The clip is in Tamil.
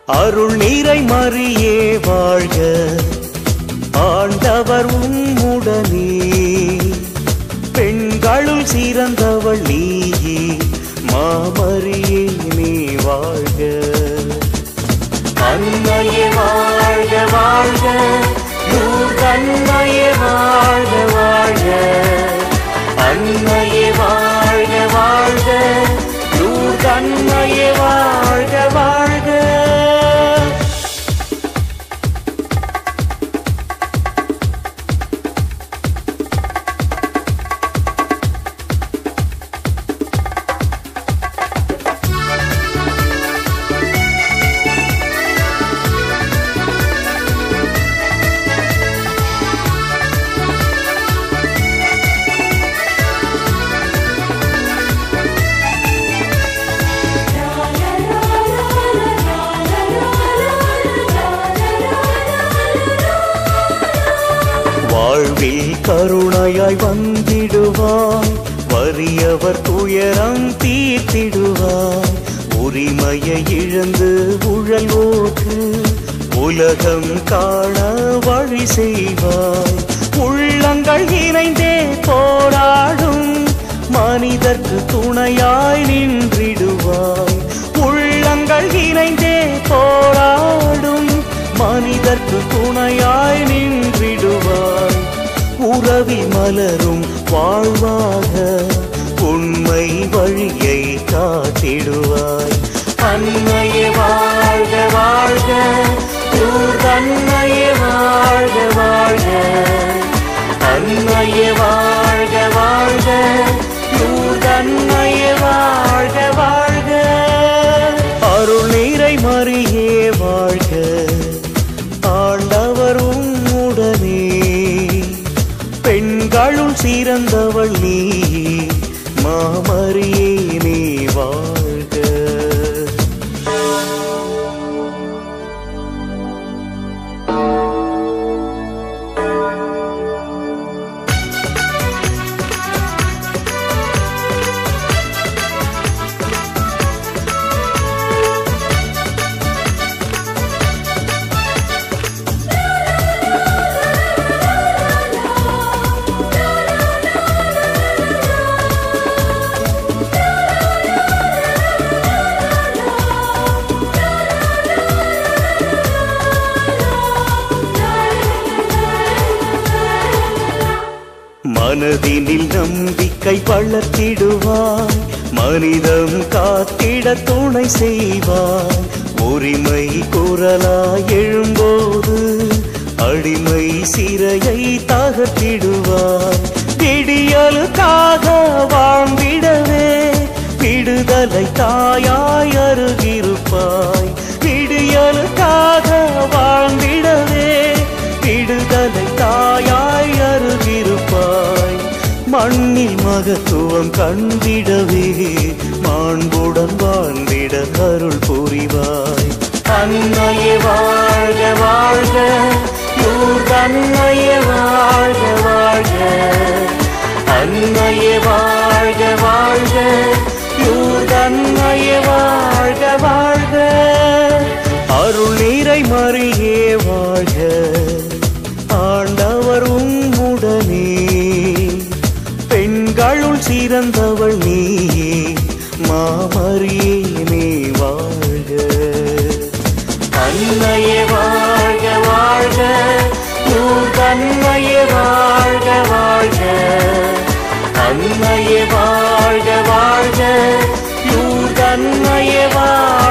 அருள் நீரை மறியே வாழ்க ஆண்டவர் உம்முடனே பெண்களுள் சிறந்தவள் நீயே மாமரியே நீ வாழ்க அன்னையே வாழ்க வாழ்க நூற்கண்ணையே வாழ்க வாழ்க அன்னையே வாழ்க வாழ்க நூற்கண்ணையே வாழ்க வாழ்க வாழ்வில் கருணையாய் வந்திடுவாய் வறியவர் துயரம் தீர்த்திடுவாய் உரிமையை இழந்து உழல்வோர்க்கு உலகம் காண வழி செய்வாய் உள்ளங்கள் இணைந்தே போராடும் மனிதர்க்கு துணையாய் நின்றிடுவாய் உள்ளங்கள் இணைந்தே போராடும் மனிதர்க்கு துணையாய் நின்றிடுவாய் உறவி மலரும் வாழ்வாக உண்மை வழியை காட்டிடுவாய் அன்னையே வாழ்க வாழ்க தன்னையே வாழ்க வாழ்க அன்னையே வாழ்க வாழ்க தன்னையே வாழ்க வாழ்க அருள் நீரை மறியே வாழ்க ஆண்டவர் உம்முடனே பெண்களுள் சிறந்தவள் நீ மாமரியே நீ வாழ்க மனதினில் நம்பிக்கை வளர்த்திடுவாய் மனிதம் காத்திட துணை செய்வாய் உரிமை குரலாய் எழும்போது அடிமை சிறையை தகர்த்திடுவாய் விடியலுக்காக வாழ்ந்திடவே விடுதலை தாயாய் அருகிருப்பாய் விடியலுக்காக வாழ்ந்திடவே விடுதலை தாயாய் அருகிருப்பாய் மண்ணில் மகத்துவம் கண்டிடவே மாண்புடன் வாழ்ந்திட அருள் புரிவாய் அன்னையே வாழ்க வாழ்க நூறு அன்னையே வாழ்க வாழ்க அன்னையே வாழ்க வாழ்க நூறு அன்னையே வாழ்க வாழ்க அருள் நீரை மறியே வாழ்க ஆண்டவர் உம்முடனே பெண்களுள் சிறந்தவள் நீயே மாமரியே நீ வாழ்க அன்னையே வாழ்க வாழ்க நூற்கண்ணையே வாழ்க வாழ்க அன்னையே வாழ்க வாழ்க நூற்கண்ணையே வாழ்க